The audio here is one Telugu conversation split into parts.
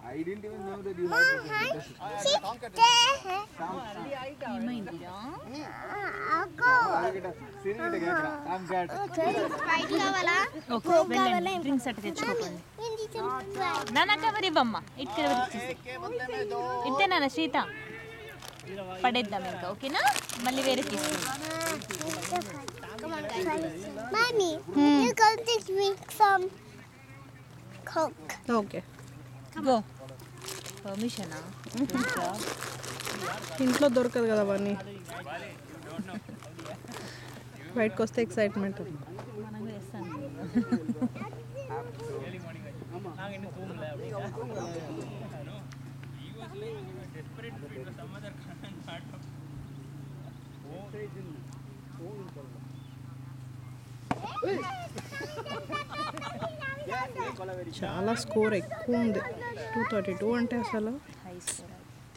I didn't even know that you had this. ఏమైందిరా I'm glad. స్ప్రైట్ కావాలా ఓకే వెళ్ళండి డ్రింక్స్ అట్టు తెచ్చుకోకండి నాన్న కవర్ ఇవ్వమ్మా ఇటు కవర్ ఇచ్చేసి ఇంతే నాన్న సీత పడేద్దాం ఇంకా ఓకేనా మళ్ళీ వేరే తీసుకుందాం Mommy, you go this week some Coke. Okay go పర్మిషనా ఇంట్లో దొరకదు కదా అవన్నీ బయటకు వస్తే ఎక్సైట్మెంట్ మనం చేస్తాను చాలా స్కోర్ ఎక్కువ ఉంది టూ థర్టీ టూ అంటే అసలు హై స్కోర్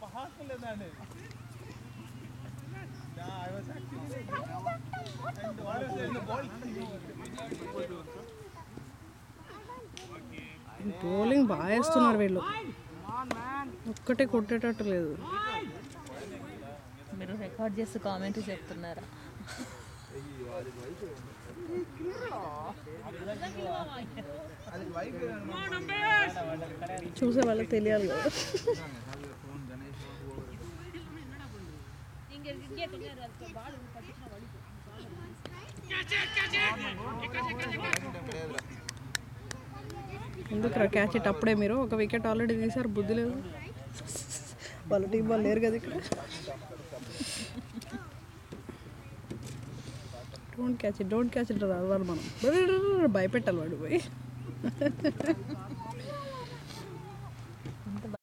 బౌలింగ్ బాగా వేస్తున్నారు వీళ్ళు ఒక్కటే కొట్టేటట్టు లేదు మీరు రికార్డ్ చేసి కామెంట్ చెప్తున్నారా చూసే వాళ్ళకి తెలియాలి కదా ఎందుకు క్యాచ్ ఇట్ అప్పుడే మీరు ఒక వికెట్ ఆల్రెడీ తీసారు బుద్ధి లేదు వాళ్ళ టీం వాళ్ళు లేరు కదా ఇక్కడ don't catch it don't catch it రావాలి మనం భయపెట్టాలి వాడు పోయి